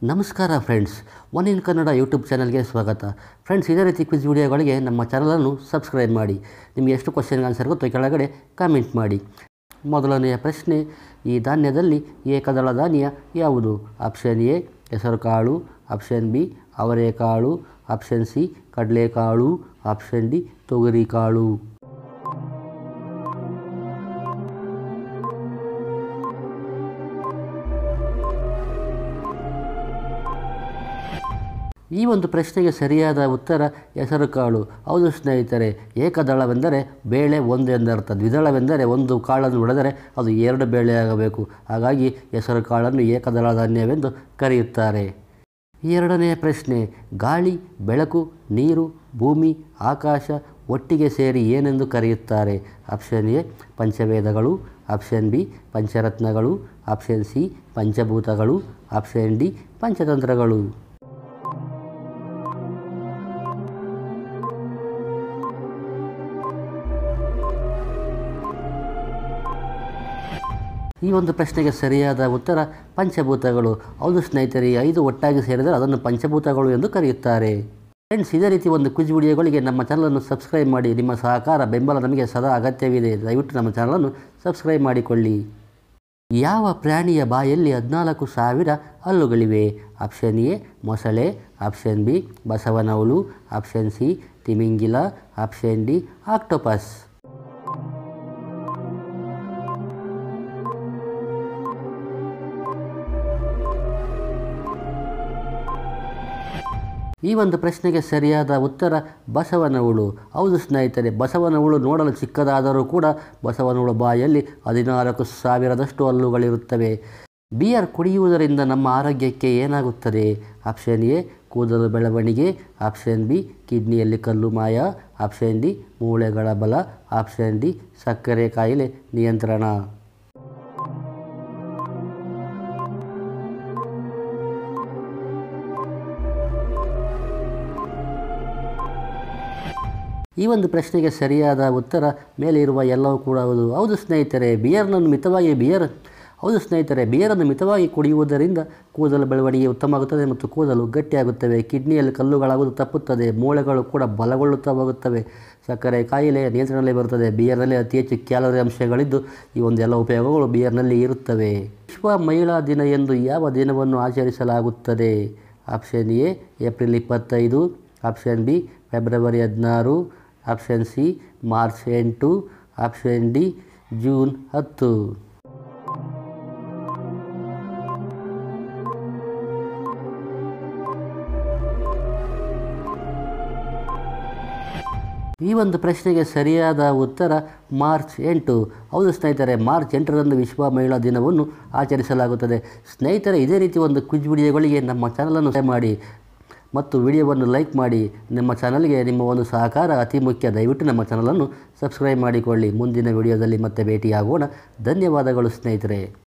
ನಮಸ್ಕಾರ friends one in Kannada YouTube ಚಾನಲ್ಗೆ ಸ್ವಾಗತ ಫ್ರೆಂಡ್ಸ್ ಇದೇ ರೀತಿ ಕ್ವಿಜ್ ವಿಡಿಯೋಗಳಿಗೆ ನಮ್ಮ ಚಾನಲನ್ನು ಸಬ್ಸ್ಕ್ರೈಬ್ ಮಾಡಿ ನಿಮಗೆ ಎಷ್ಟು ಕ್ವಶನ್ಗೆ ಆನ್ಸರ್ ಗೊತ್ತೋ ಕೆಳಗಡೆ ಕಾಮೆಂಟ್ ಮಾಡಿ ಮೊದಲನೆಯ ಪ್ರಶ್ನೆ ಈ ಧಾನ್ಯದಲ್ಲಿ ಏಕದಳ ಧಾನ್ಯ ಯಾವುದು ಆಪ್ಷನ್ ಎ ಹೆಸರುಕಾಳು ಆಪ್ಷನ್ ಬಿ ಅವರೆಕಾಳು ಆಪ್ಷನ್ ಸಿ ಕಡಲೆಕಾಳು ಆಪ್ಷನ್ ಡಿ ತೊಗರಿಕಾಳು ಈ ಒಂದು ಪ್ರಶ್ನೆಗೆ ಸರಿಯಾದ ಉತ್ತರ ಹೆಸರುಕಾಳು ಹೌದು ಸ್ನೇಹಿತರೆ ಏಕದಳವೆಂದರೆ ಬೇಳೆ ಒಂದು ಎಂದರ್ಥ ದ್ವಿದಳವೆಂದರೆ ಒಂದು ಕಾಳನ್ನು ಹೊಡೆದರೆ ಅದು ಎರಡು ಬೇಳೆಯಾಗಬೇಕು ಹಾಗಾಗಿ ಹೆಸರು ಕಾಳನ್ನು ಏಕದಳ ಧಾನ್ಯವೆಂದು ಕರೆಯುತ್ತಾರೆ ಎರಡನೆಯ ಪ್ರಶ್ನೆ ಗಾಳಿ ಬೆಳಕು ನೀರು ಭೂಮಿ ಆಕಾಶ ಒಟ್ಟಿಗೆ ಸೇರಿ ಏನೆಂದು ಕರೆಯುತ್ತಾರೆ ಆಪ್ಷನ್ ಎ ಪಂಚವೇದಗಳು ಆಪ್ಷನ್ ಬಿ ಪಂಚರತ್ನಗಳು ಆಪ್ಷನ್ ಸಿ ಪಂಚಭೂತಗಳು ಆಪ್ಷನ್ ಡಿ ಪಂಚತಂತ್ರಗಳು ಈ ಒಂದು ಪ್ರಶ್ನೆಗೆ ಸರಿಯಾದ ಉತ್ತರ ಪಂಚಭೂತಗಳು ಹೌದು ಸ್ನೇಹಿತರೆ ಈ ಐದು ಒಟ್ಟಾಗಿ ಸೇರಿದರೆ ಅದನ್ನು ಪಂಚಭೂತಗಳು ಎಂದು ಕರೆಯುತ್ತಾರೆ ಫ್ರೆಂಡ್ಸ್ ಇದೇ ರೀತಿ ಒಂದು ಕ್ವಿಜ್ ವಿಡಿಯೋಗಳಿಗೆ ನಮ್ಮ ಚಾನಲನ್ನು ಸಬ್ಸ್ಕ್ರೈಬ್ ಮಾಡಿ ನಿಮ್ಮ ಸಹಕಾರ ಬೆಂಬಲ ನಮಗೆ ಸದಾ ಅಗತ್ಯವಿದೆ ದಯವಿಟ್ಟು ನಮ್ಮ ಚಾನಲನ್ನು ಸಬ್ಸ್ಕ್ರೈಬ್ ಮಾಡಿಕೊಳ್ಳಿ ಯಾವ ಪ್ರಾಣಿಯ ಬಾಯಲ್ಲಿ ಹದಿನಾಲ್ಕು ಸಾವಿರ ಹಲ್ಲುಗಳಿವೆ ಆಪ್ಷನ್ ಎ ಮೊಸಳೆ ಆಪ್ಷನ್ ಬಿ ಬಸವನಹುಳು ಆಪ್ಷನ್ ಸಿ ತಿಮಿಂಗಿಲ ಆಪ್ಷನ್ ಡಿ ಆಕ್ಟೋಪಸ್ ಈ ಒಂದು ಪ್ರಶ್ನೆಗೆ ಸರಿಯಾದ ಉತ್ತರ ಬಸವನಹುಳು ಹೌದು ಸ್ನೇಹಿತರೆ ಬಸವನಹುಳು ನೋಡಲು ಚಿಕ್ಕದಾದರೂ ಕೂಡ ಬಸವನಹುಳು ಬಾಯಲ್ಲಿ ಹದಿನಾಲ್ಕು ಸಾವಿರದಷ್ಟು ಹಲ್ಲುಗಳಿರುತ್ತವೆ ಬಿಯರ್ ಕುಡಿಯುವುದರಿಂದ ನಮ್ಮ ಆರೋಗ್ಯಕ್ಕೆ ಏನಾಗುತ್ತದೆ ಆಪ್ಷನ್ ಎ ಕೂದಲು ಬೆಳವಣಿಗೆ ಆಪ್ಷನ್ ಬಿ ಕಿಡ್ನಿಯಲ್ಲಿ ಕಲ್ಲು ಮಾಯ ಆಪ್ಷನ್ ಡಿ ಮೂಳೆಗಳ ಬಲ ಆಪ್ಷನ್ ಡಿ ಸಕ್ಕರೆ ಕಾಯಿಲೆ ನಿಯಂತ್ರಣ ಈ ಒಂದು ಪ್ರಶ್ನೆಗೆ ಸರಿಯಾದ ಉತ್ತರ ಮೇಲೆ ಇರುವ ಎಲ್ಲವೂ ಕೂಡ ಹೌದು ಹೌದು ಸ್ನೇಹಿತರೆ ಬಿಯರ್ನನ್ನು ಮಿತವಾಗಿ ಬಿಯರ್ ಹೌದು ಸ್ನೇಹಿತರೆ ಬಿಯರನ್ನು ಮಿತವಾಗಿ ಕುಡಿಯುವುದರಿಂದ ಕೂದಲು ಬೆಳವಣಿಗೆ ಉತ್ತಮವಾಗುತ್ತದೆ ಮತ್ತು ಕೂದಲು ಗಟ್ಟಿಯಾಗುತ್ತವೆ ಕಿಡ್ನಿಯಲ್ಲಿ ಕಲ್ಲುಗಳಾಗುವುದು ತಪ್ಪುತ್ತದೆ ಮೂಳೆಗಳು ಕೂಡ ಬಲಗೊಳ್ಳುತ್ತಾ ಹೋಗುತ್ತವೆ ಸಕ್ಕರೆ ಕಾಯಿಲೆ ನಿಯಂತ್ರಣದಲ್ಲಿ ಬರುತ್ತದೆ ಬಿಯರ್ನಲ್ಲಿ ಅತಿ ಹೆಚ್ಚು ಕ್ಯಾಲರಿ ಅಂಶಗಳಿದ್ದು ಈ ಒಂದು ಎಲ್ಲ ಉಪಯೋಗಗಳು ಬಿಯರ್ನಲ್ಲಿ ಇರುತ್ತವೆ ವಿಶ್ವ ಮಹಿಳಾ ದಿನ ಎಂದು ಯಾವ ದಿನವನ್ನು ಆಚರಿಸಲಾಗುತ್ತದೆ ಆಪ್ಷನ್ ಎ ಏಪ್ರಿಲ್ ಇಪ್ಪತ್ತೈದು ಆಪ್ಷನ್ ಬಿ ಫೆಬ್ರವರಿ ಹದಿನಾರು ಆಪ್ಷನ್ ಸಿ ಮಾರ್ಚ್ ಎಂಟು ಆಪ್ಷನ್ ಡಿ ಜೂನ್ ಹತ್ತು ಈ ಒಂದು ಪ್ರಶ್ನೆಗೆ ಸರಿಯಾದ ಉತ್ತರ ಮಾರ್ಚ್ ಎಂಟು ಹೌದು ಸ್ನೇಹಿತರೆ ಮಾರ್ಚ್ ಎಂಟರಂದು ವಿಶ್ವ ಮಹಿಳಾ ದಿನವನ್ನು ಆಚರಿಸಲಾಗುತ್ತದೆ ಸ್ನೇಹಿತರೆ ಇದೇ ರೀತಿ ಒಂದು ಕ್ವಿಜ್ ವಿಡಿಯೋಗಳಿಗೆ ನಮ್ಮ ಚಾನಲನ್ನು ಸಹಾಯ ಮಾಡಿ ಮತ್ತು ವಿಡಿಯೋವನ್ನು ಲೈಕ್ ಮಾಡಿ ನಮ್ಮ ಚಾನಲ್ಗೆ ನಿಮ್ಮ ಒಂದು ಸಹಕಾರ ಅತಿ ಮುಖ್ಯ ದಯವಿಟ್ಟು ನಮ್ಮ ಚಾನಲನ್ನು ಸಬ್ಸ್ಕ್ರೈಬ್ ಮಾಡಿಕೊಳ್ಳಿ ಮುಂದಿನ ವಿಡಿಯೋದಲ್ಲಿ ಮತ್ತೆ ಭೇಟಿಯಾಗೋಣ ಧನ್ಯವಾದಗಳು ಸ್ನೇಹಿತರೆ